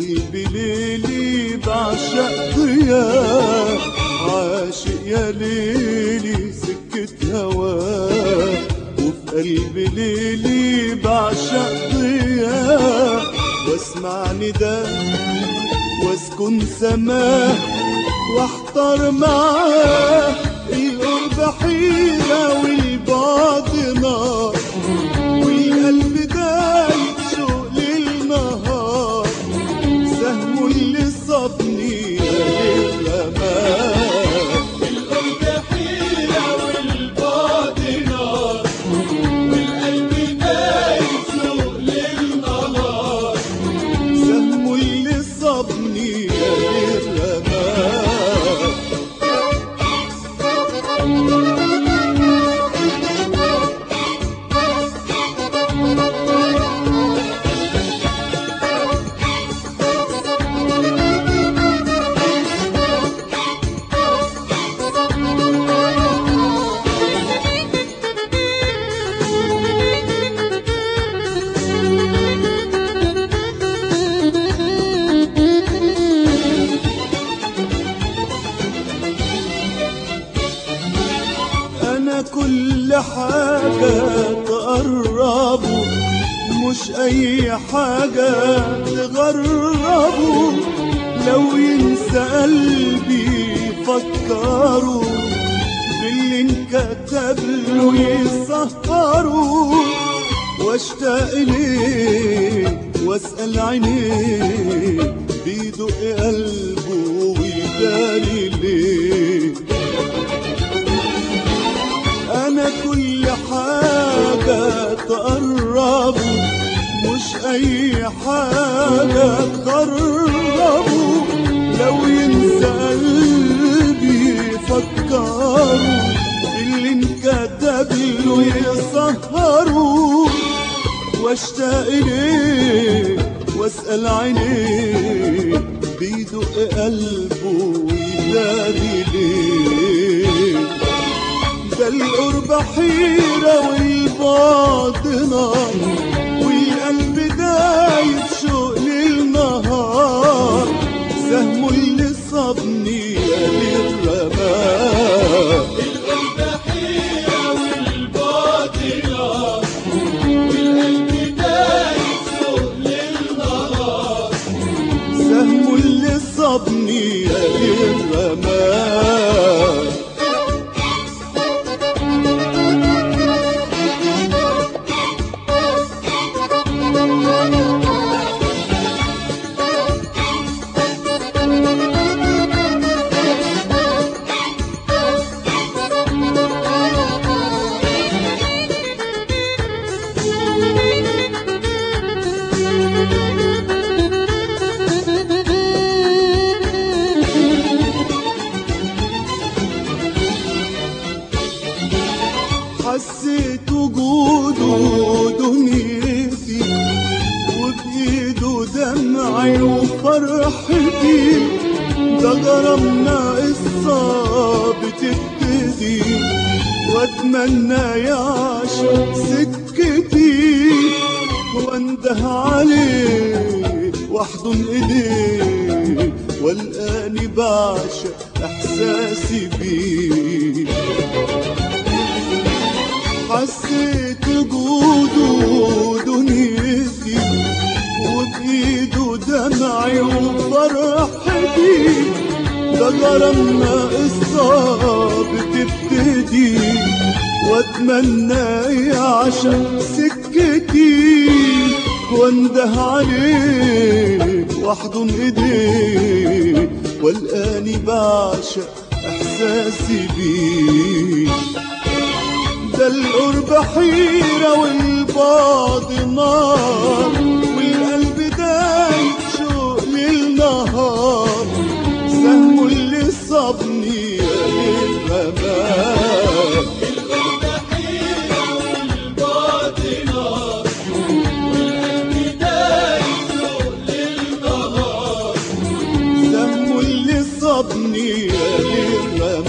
قلبي ليلي بعشق ضياء عاشق يا ليلي سكة هواه وفي قلبي ليلي بعشق ضياء واسمع نداء واسكن سماه واحضر معاه القرب حيرة والبعد نار والقلب دايب شوق للنهار سهم اللي صابني للأمان القرب حيرة والبعد نار والقلب دايب شوق للنهار سهم اللي صابني للأمان انا كل حاجة تقربه مش اي حاجة تغربه لو ينسى قلبي فكره باللي انكتب له يسهره واشتاق اليه واسأل عينيه بيدق قلبه ويداري ليه انا كل حاجة تقربه مش اي حاجة تقربه لو ينسى قلبي فكره اللي انكتب له يسهره واشتاق اليه واسأل عينيه بيدق قلبه ويداري ليه ده القرب حيرة والبعد نار والقلب دايب شوق للنهار سهم اللي صابني يا للرمال القرب حيرة والبعد نار والقلب دايب شوق للنهار سهم اللي صابني يا للرمال حسيت وجوده دنيتي وبإيده دمعي وفرحتي ده غرامنا قصة بتبتدي واتمنى يعشق سكتي وانده عليه واحضن ايديه والقاني بعشق احساسي بيه حسيت وجوده دنيتي وبإيده دمعي وفرحتي ده غرامنا قصة بتبتدي واتمنى يعشق سكتي وانده عليه واحضن ايديه والقاني بعشق احساسي بيه ده القرب حيرة والبعد نار والقلب دايب شوق للنهار سهم اللي صابني يا للرمال القرب حيرة والبعد نار والقلب دايب شوق للنهار سهم اللي صابني يا للرمال